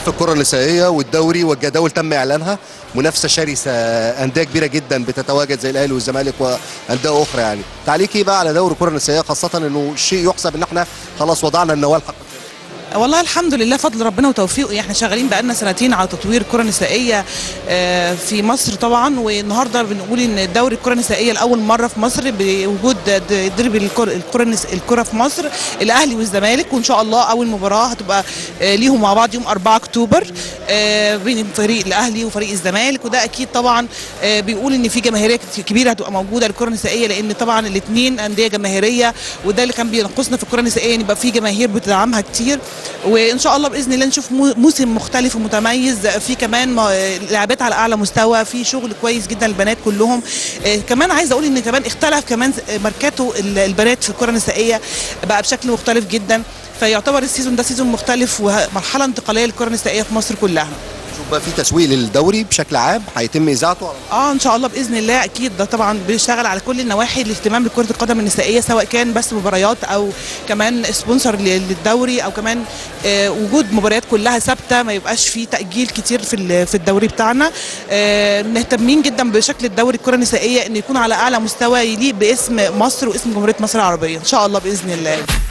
ملف الكره النسائيه والدوري والجداول تم اعلانها منافسه شرسه انديه كبيره جدا بتتواجد زي الاهلي والزمالك وانديه اخرى يعني تعليق ايه بقى على دوري الكره النسائيه خاصه انه شيء يحسب ان احنا خلاص وضعنا النواه الحق والله الحمد لله فضل ربنا وتوفيقه احنا شغالين بقالنا سنتين على تطوير الكره النسائيه آه، في مصر طبعا والنهارده بنقول ان دوري الكره النسائيه لاول مره في مصر بوجود د- دربي الكره الكره النس- الكره في مصر الاهلي والزمالك وان شاء الله اول مباراه هتبقى آه، ليهم مع بعض يوم 4 اكتوبر آه، بين فريق الاهلي وفريق الزمالك وده اكيد طبعا آه، بيقول ان في جماهيريه كت- كبيره هتبقى موجوده للكره النسائيه لان طبعا الاثنين انديه جماهيريه وده اللي كان بينقصنا في الكره النسائيه ان يبقى في جماهير بتدعمها كتير وان شاء الله باذن الله نشوف مو- موسم مختلف ومتميز في كمان ما- لعبات على اعلى مستوى في شغل كويس جدا البنات كلهم آه، كمان عايزه اقول ان كمان اختلف كمان ماركاته ال- البنات في الكره النسائيه بقى بشكل مختلف جدا فيعتبر السيزون ده سيزون مختلف ومرحله انتقاليه للكره النسائيه في مصر كلها شوف بقى في تسويق للدوري بشكل عام هيتم اذاعته على اه ان شاء الله باذن الله اكيد ده طبعا بيشتغل على كل النواحي الاهتمام بكره القدم النسائيه سواء كان بس مباريات او كمان سبونسر ل- للدوري او كمان آه وجود مباريات كلها ثابته ما يبقاش فيه تاجيل كتير في ال- في الدوري بتاعنا آه مهتمين جدا بشكل الدوري الكره النسائيه انه يكون على اعلى مستوى يليق باسم مصر واسم جمهوريه مصر العربيه ان شاء الله باذن الله